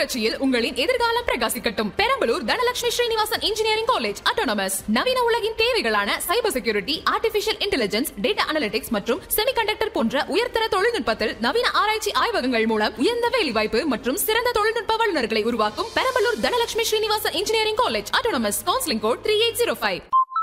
புரட்சியில் உங்களின் எதிர்காலம் பிரகாசிக்கட்டும் Perambalur Dhanalakshmi Srinivasan engineering college autonomous நவீன உலகின் தேவைகளான cyber security artificial intelligence data analytics மற்றும் செமிகண்டக்டர் போன்ற உயர்தர தொழில்நுட்பத்தில் நவீன ஆராய்ச்சி ஆய்வகங்கள் மூலம் உயர்ந்த வேலைவாய்ப்பு மற்றும் சிறந்த தொழில்நுட்ப வல்லுநர்களை உருவாக்கும் Perambalur Dhanalakshmi Srinivasan engineering college autonomous counselling code three eight zero five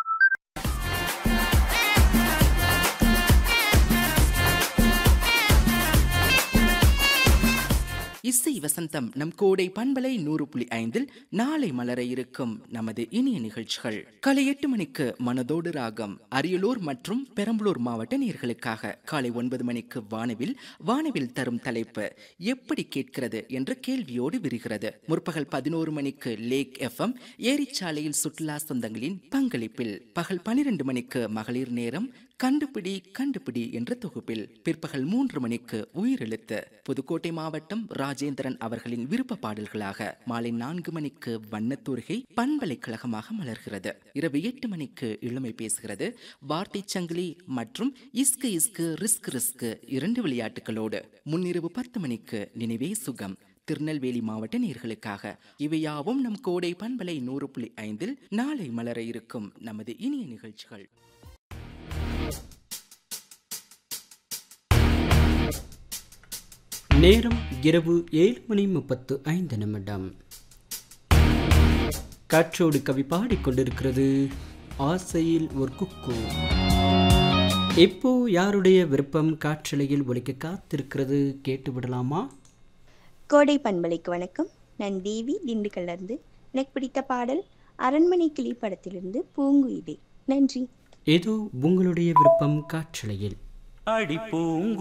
இசை வசந்தம் நம் கோடை பண்பலை நூறு புள்ளி ஐந்தில் நாளை மலர இருக்கும் நமது இனிய நிகழ்ச்சிகள் காலை எட்டு மணிக்கு மனதோடு ராகம் அரியலூர் மற்றும் பெரம்பலூர் மாவட்ட நேர்களுக்காக காலை ஒன்பது மணிக்கு வானவில் வானவில் தரும் தலைப்பு எப்படி கேட்கிறது என்ற கேள்வியோடு விரிகிறது முற்பகல் பதினோரு மணிக்கு லேக் எஃப்எம் ஏரிச்சாலையில் சுற்றுலா சொந்தங்களின் பங்களிப்பில் பகல் பனிரெண்டு மணிக்கு மகளிர் நேரம் கண்டுபிடி கண்டுபிடி என்ற தொகுப்பில் பிற்பகல் மூன்று மணிக்கு உயிரெழுத்து புதுக்கோட்டை மாவட்டம் ராஜேந்திரன் அவர்களின் விருப்ப பாடல்களாக மாலை நான்கு மணிக்கு வண்ணத்தூர்கை பண்பலைக்கழகமாக மலர்கிறது இரவு எட்டு மணிக்கு இளமை பேசுகிறது வார்த்தை சங்கிலி மற்றும் இஸ்கு இஸ்கு ரிஸ்க் ரிஸ்க் இரண்டு விளையாட்டுகளோடு முன்னிரவு பத்து மணிக்கு நினைவே சுகம் திருநெல்வேலி மாவட்ட நேர்களுக்காக இவையாவும் நம் கோடை பண்பலை நூறு புள்ளி ஐந்தில் நாளை மலர இருக்கும் நமது இனிய நிகழ்ச்சிகள் நேரம் இரவு ஏழு மணி முப்பத்து ஐந்து நிமிடம் காற்றோடு கவி பாடிக்கொண்டிருக்கிறது ஆசையில் ஒரு குக்கு இப்போ யாருடைய விருப்பம் காற்றலையில் ஒலிக்க காத்திருக்கிறது கேட்டு விடலாமா கோடை பண்பலைக்கு வணக்கம் நான் தேவி திண்டுக்கல்லிருந்து எனக்கு பிடித்த பாடல் அரண்மனை கிளி படத்திலிருந்து பூங்குயிலே நன்றி ஏதோ உங்களுடைய விருப்பம் காற்றலையில் அடி பூங்கு